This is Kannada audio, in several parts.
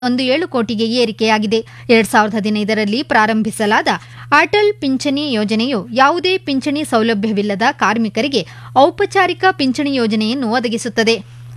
ಒಂದು ಏಳು ಕೋಟಿಗೆ ಏರಿಕೆಯಾಗಿದೆ ಎರಡ್ ಸಾವಿರದ ಹದಿನೈದರಲ್ಲಿ ಪ್ರಾರಂಭಿಸಲಾದ ಅಟಲ್ ಪಿಂಚಣಿ ಯೋಜನೆಯು ಯಾವುದೇ ಪಿಂಚಣಿ ಸೌಲಭ್ಯವಿಲ್ಲದ ಕಾರ್ಮಿಕರಿಗೆ ಔಪಚಾರಿಕ ಪಿಂಚಣಿ ಯೋಜನೆಯನ್ನು ಒದಗಿಸುತ್ತದೆ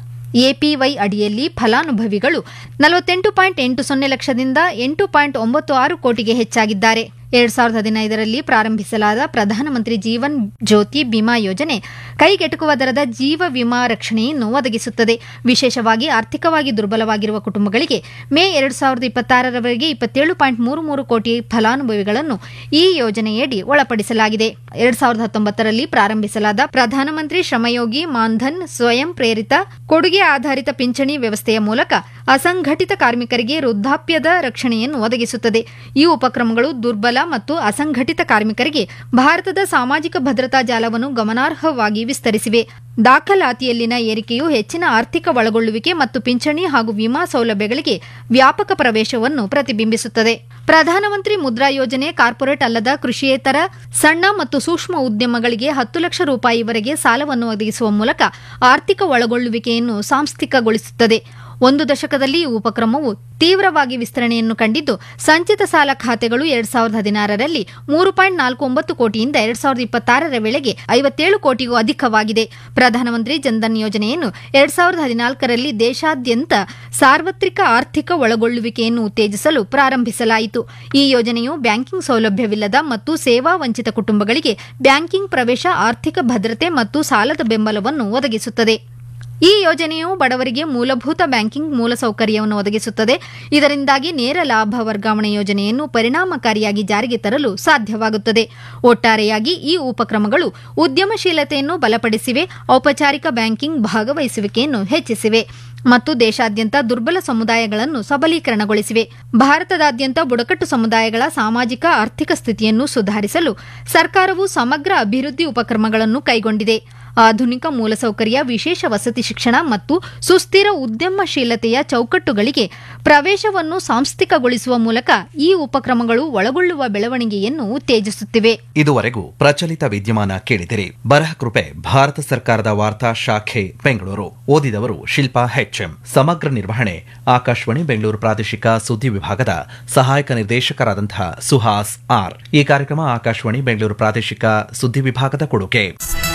ಎಪಿವೈ ಅಡಿಯಲ್ಲಿ ಫಲಾನುಭವಿಗಳು ನಲವತ್ತೆಂಟು ಪಾಯಿಂಟ್ ಎಂಟು ಸೊನ್ನೆ ಲಕ್ಷದಿಂದ ಎಂಟು ಪಾಯಿಂಟ್ ಒಂಬತ್ತು ಆರು ಕೋಟಿಗೆ ಹೆಚ್ಚಾಗಿದ್ದಾರೆ ಎರಡ್ ಸಾವಿರದ ಹದಿನೈದರಲ್ಲಿ ಪ್ರಾರಂಭಿಸಲಾದ ಪ್ರಧಾನಮಂತ್ರಿ ಜೀವನ್ ಜ್ಯೋತಿ ಬಿಮಾ ಯೋಜನೆ ಕೈಗೆಟುಕುವ ದರದ ಜೀವ ವಿಮಾ ರಕ್ಷಣೆಯನ್ನು ಒದಗಿಸುತ್ತದೆ ವಿಶೇಷವಾಗಿ ಆರ್ಥಿಕವಾಗಿ ದುರ್ಬಲವಾಗಿರುವ ಕುಟುಂಬಗಳಿಗೆ ಮೇ ಎರಡ್ ಸಾವಿರದ ಇಪ್ಪತ್ತಾರರವರೆಗೆ ಇಪ್ಪತ್ತೇಳು ಪಾಯಿಂಟ್ ಮೂರು ಮೂರು ಕೋಟಿ ಫಲಾನುಭವಿಗಳನ್ನು ಈ ಯೋಜನೆಯಡಿ ಒಳಪಡಿಸಲಾಗಿದೆ ಎರಡ್ ಸಾವಿರದ ಹತ್ತೊಂಬತ್ತರಲ್ಲಿ ಪ್ರಾರಂಭಿಸಲಾದ ಪ್ರಧಾನಮಂತ್ರಿ ಶ್ರಮಯೋಗಿ ಮಾನ್ಧನ್ ಸ್ವಯಂ ಪ್ರೇರಿತ ಕೊಡುಗೆ ಆಧಾರಿತ ಪಿಂಚಣಿ ವ್ಯವಸ್ಥೆಯ ಮೂಲಕ ಅಸಂಘಟಿತ ಕಾರ್ಮಿಕರಿಗೆ ವೃದ್ಧಾಪ್ಯದ ರಕ್ಷಣೆಯನ್ನು ಒದಗಿಸುತ್ತದೆ ಈ ಉಪಕ್ರಮಗಳು ದುರ್ಬಲ ಮತ್ತು ಅಸಂಘಟಿತ ಕಾರ್ಮಿಕರಿಗೆ ಭಾರತದ ಸಾಮಾಜಿಕ ಭದ್ರತಾ ಜಾಲವನ್ನು ಗಮನಾರ್ಹವಾಗಿ ವಿಸ್ತರಿಸಿವೆ ದಾಖಲಾತಿಯಲ್ಲಿನ ಏರಿಕೆಯು ಹೆಚ್ಚಿನ ಆರ್ಥಿಕ ಒಳಗೊಳ್ಳುವಿಕೆ ಮತ್ತು ಪಿಂಚಣಿ ಹಾಗೂ ವಿಮಾ ಸೌಲಭ್ಯಗಳಿಗೆ ವ್ಯಾಪಕ ಪ್ರವೇಶವನ್ನು ಪ್ರತಿಬಿಂಬಿಸುತ್ತದೆ ಪ್ರಧಾನಮಂತ್ರಿ ಮುದ್ರಾ ಯೋಜನೆ ಕಾರ್ಪೊರೇಟ್ ಅಲ್ಲದ ಕೃಷಿಯೇತರ ಸಣ್ಣ ಮತ್ತು ಸೂಕ್ಷ್ಮ ಉದ್ಯಮಗಳಿಗೆ ಹತ್ತು ಲಕ್ಷ ರೂಪಾಯಿವರೆಗೆ ಸಾಲವನ್ನು ಒದಗಿಸುವ ಮೂಲಕ ಆರ್ಥಿಕ ಒಳಗೊಳ್ಳುವಿಕೆಯನ್ನು ಸಾಂಸ್ಥಿಕಗೊಳಿಸುತ್ತದೆ ಒಂದು ದಶಕದಲ್ಲಿ ಈ ಉಪಕ್ರಮವು ತೀವ್ರವಾಗಿ ವಿಸ್ತರಣೆಯನ್ನು ಕಂಡಿದ್ದು ಸಂಚಿತ ಸಾಲ ಖಾತೆಗಳು ಎರಡ್ ಸಾವಿರದ ಹದಿನಾರರಲ್ಲಿ ಮೂರು ಪಾಯಿಂಟ್ ನಾಲ್ಕು ಒಂಬತ್ತು ಕೋಟಿಯಿಂದ ಎರಡ್ ಸಾವಿರದ ಇಪ್ಪತ್ತಾರರ ವೇಳೆಗೆ ಐವತ್ತೇಳು ಕೋಟಿಗೂ ಅಧಿಕವಾಗಿದೆ ಪ್ರಧಾನಮಂತ್ರಿ ಜನ್ಧನ್ ಯೋಜನೆಯನ್ನು ಎರಡ್ ಸಾವಿರದ ಹದಿನಾಲ್ಕರಲ್ಲಿ ದೇಶಾದ್ಯಂತ ಸಾರ್ವತ್ರಿಕ ಆರ್ಥಿಕ ಒಳಗೊಳ್ಳುವಿಕೆಯನ್ನು ಉತ್ತೇಜಿಸಲು ಪ್ರಾರಂಭಿಸಲಾಯಿತು ಈ ಯೋಜನೆಯು ಬ್ಯಾಂಕಿಂಗ್ ಸೌಲಭ್ಯವಿಲ್ಲದ ಮತ್ತು ಸೇವಾ ವಂಚಿತ ಕುಟುಂಬಗಳಿಗೆ ಬ್ಯಾಂಕಿಂಗ್ ಪ್ರವೇಶ ಆರ್ಥಿಕ ಭದ್ರತೆ ಮತ್ತು ಸಾಲದ ಬೆಂಬಲವನ್ನು ಒದಗಿಸುತ್ತದೆ ಈ ಯೋಜನೆಯು ಬಡವರಿಗೆ ಮೂಲಭೂತ ಬ್ಯಾಂಕಿಂಗ್ ಮೂಲಸೌಕರ್ಯವನ್ನು ಒದಗಿಸುತ್ತದೆ ಇದರಿಂದಾಗಿ ನೇರ ಲಾಭ ವರ್ಗಾವಣೆ ಯೋಜನೆಯನ್ನು ಪರಿಣಾಮಕಾರಿಯಾಗಿ ಜಾರಿಗೆ ತರಲು ಸಾಧ್ಯವಾಗುತ್ತದೆ ಒಟ್ಟಾರೆಯಾಗಿ ಈ ಉಪಕ್ರಮಗಳು ಉದ್ಯಮಶೀಲತೆಯನ್ನು ಬಲಪಡಿಸಿವೆ ಔಪಚಾರಿಕ ಬ್ಯಾಂಕಿಂಗ್ ಭಾಗವಹಿಸುವಿಕೆಯನ್ನು ಹೆಚ್ಚಿಸಿವೆ ಮತ್ತು ದೇಶಾದ್ಯಂತ ದುರ್ಬಲ ಸಮುದಾಯಗಳನ್ನು ಸಬಲೀಕರಣಗೊಳಿಸಿವೆ ಭಾರತದಾದ್ಯಂತ ಬುಡಕಟ್ಟು ಸಮುದಾಯಗಳ ಸಾಮಾಜಿಕ ಆರ್ಥಿಕ ಸ್ಥಿತಿಯನ್ನು ಸುಧಾರಿಸಲು ಸರ್ಕಾರವು ಸಮಗ್ರ ಅಭಿವೃದ್ಧಿ ಉಪಕ್ರಮಗಳನ್ನು ಕೈಗೊಂಡಿದೆ ಆಧುನಿಕ ಮೂಲಸೌಕರ್ಯ ವಿಶೇಷ ವಸತಿ ಶಿಕ್ಷಣ ಮತ್ತು ಸುಸ್ಥಿರ ಉದ್ಯಮಶೀಲತೆಯ ಚೌಕಟ್ಟುಗಳಿಗೆ ಪ್ರವೇಶವನ್ನು ಸಾಂಸ್ಥಿಕಗೊಳಿಸುವ ಮೂಲಕ ಈ ಉಪಕ್ರಮಗಳು ಒಳಗೊಳ್ಳುವ ಬೆಳವಣಿಗೆಯನ್ನು ಉತ್ತೇಜಿಸುತ್ತಿವೆ ಇದುವರೆಗೂ ಪ್ರಚಲಿತ ವಿದ್ಯಮಾನ ಕೇಳಿದಿರಿ ಬರಹ ಕೃಪೆ ಭಾರತ ಸರ್ಕಾರದ ವಾರ್ತಾ ಶಾಖೆ ಬೆಂಗಳೂರು ಓದಿದವರು ಶಿಲ್ಪಾ ಹೆಚ್ಎಂ ಸಮಗ್ರ ನಿರ್ವಹಣೆ ಆಕಾಶವಾಣಿ ಬೆಂಗಳೂರು ಪ್ರಾದೇಶಿಕ ಸುದ್ದಿ ವಿಭಾಗದ ಸಹಾಯಕ ನಿರ್ದೇಶಕರಾದಂತಹ ಸುಹಾಸ್ ಆರ್ ಈ ಕಾರ್ಯಕ್ರಮ ಆಕಾಶವಾಣಿ ಬೆಂಗಳೂರು ಪ್ರಾದೇಶಿಕ ಸುದ್ದಿ ವಿಭಾಗದ ಕೊಡುಗೆ